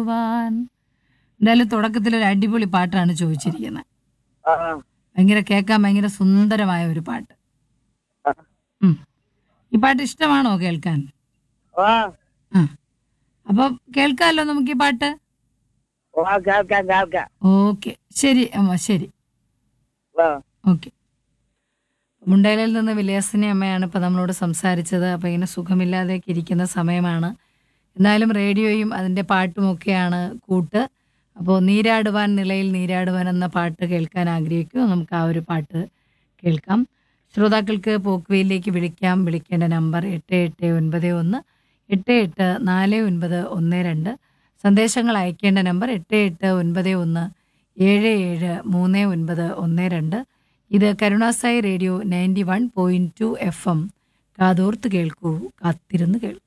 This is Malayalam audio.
നീരാടുവാൻ എന്തായാലും തുടക്കത്തിൽ ഒരു അടിപൊളി പാട്ടാണ് ചോദിച്ചിരിക്കുന്നത് ആ ഭയങ്കര കേൾക്കാൻ ഭയങ്കര സുന്ദരമായ ഒരു പാട്ട് ആ. ഉം. ഈ പാട്ട് ഇഷ്ടമാണോ കേൾക്കാൻ ആ ആ അപ്പോൾ കേൾക്കാമല്ലോ നമുക്ക് ഈ പാട്ട് ആ കേൾക്കാം കേൾക്കാം ഓക്കെ ശരി അമ്മ ശരി ആ ഓക്കെ മുണ്ടേലിൽ നിന്ന് വിലാസിനി അമ്മയാണ് ഇപ്പോൾ നമ്മളോട് സംസാരിച്ചത് അപ്പോൾ ഇങ്ങനെ സുഖമില്ലാതെയൊക്കെ ഇരിക്കുന്ന സമയമാണ് എന്നാലും റേഡിയോയും അതിൻ്റെ പാട്ടുമൊക്കെയാണ് കൂട്ട് അപ്പോൾ നീരാടുവാൻ നിലയിൽ നീരാടുവാൻ എന്ന പാട്ട് കേൾക്കാൻ ആഗ്രഹിക്കും നമുക്ക് ആ ഒരു പാട്ട് കേൾക്കാം ശ്രോതാക്കൾക്ക് പോക്കുവയിലേക്ക് വിളിക്കാം വിളിക്കേണ്ട നമ്പർ എട്ട് എട്ട് ഒൻപത് ഒന്ന് എട്ട് എട്ട് നാല് ഒൻപത് ഒന്ന് രണ്ട് സന്ദേശങ്ങൾ അയക്കേണ്ട നമ്പർ എട്ട് എട്ട് ഒൻപത് ഒന്ന് ഏഴ് ഏഴ് മൂന്ന് ഒൻപത് ഒന്ന് രണ്ട് ഇത് കരുണാസായി radio ninety one point two F M കാതോർത്ത് കേൾക്കൂ കാത്തിരുന്ന് കേൾക്കൂ